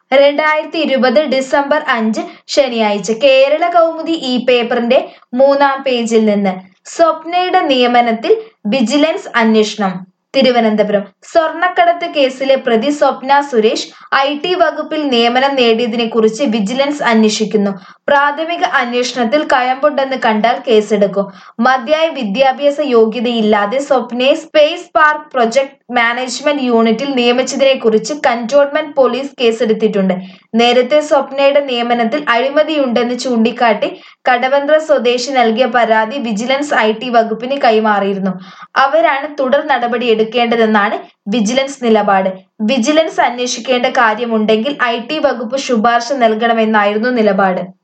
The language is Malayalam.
രണ്ടായിരത്തി ഇരുപത് ഡിസംബർ അഞ്ച് ശനിയാഴ്ച കേരള കൗമുദി ഈ പേപ്പറിന്റെ മൂന്നാം പേജിൽ നിന്ന് സ്വപ്നയുടെ നിയമനത്തിൽ വിജിലൻസ് അന്വേഷണം തിരുവനന്തപുരം സ്വർണ്ണക്കടത്ത് കേസിലെ പ്രതി സ്വപ്ന സുരേഷ് ഐ ടി വകുപ്പിൽ നിയമനം നേടിയതിനെ കുറിച്ച് വിജിലൻസ് അന്വേഷിക്കുന്നു പ്രാഥമിക അന്വേഷണത്തിൽ കഴമ്പുണ്ടെന്ന് കണ്ടാൽ കേസെടുക്കും മതിയായ വിദ്യാഭ്യാസ യോഗ്യതയില്ലാതെ സ്വപ്നയെ സ്പേസ് പാർക്ക് പ്രൊജക്ട് മാനേജ്മെന്റ് യൂണിറ്റിൽ നിയമിച്ചതിനെ കുറിച്ച് കന്റോൺമെന്റ് പോലീസ് കേസെടുത്തിട്ടുണ്ട് നേരത്തെ സ്വപ്നയുടെ നിയമനത്തിൽ അഴിമതിയുണ്ടെന്ന് ചൂണ്ടിക്കാട്ടി കടവന്ത്ര സ്വദേശി നൽകിയ പരാതി വിജിലൻസ് ഐ ടി വകുപ്പിന് കൈമാറിയിരുന്നു അവരാണ് തുടർ നടപടി എടുക്കേണ്ടതെന്നാണ് വിജിലൻസ് നിലപാട് വിജിലൻസ് അന്വേഷിക്കേണ്ട കാര്യമുണ്ടെങ്കിൽ ഐ ടി വകുപ്പ് ശുപാർശ നൽകണമെന്നായിരുന്നു നിലപാട്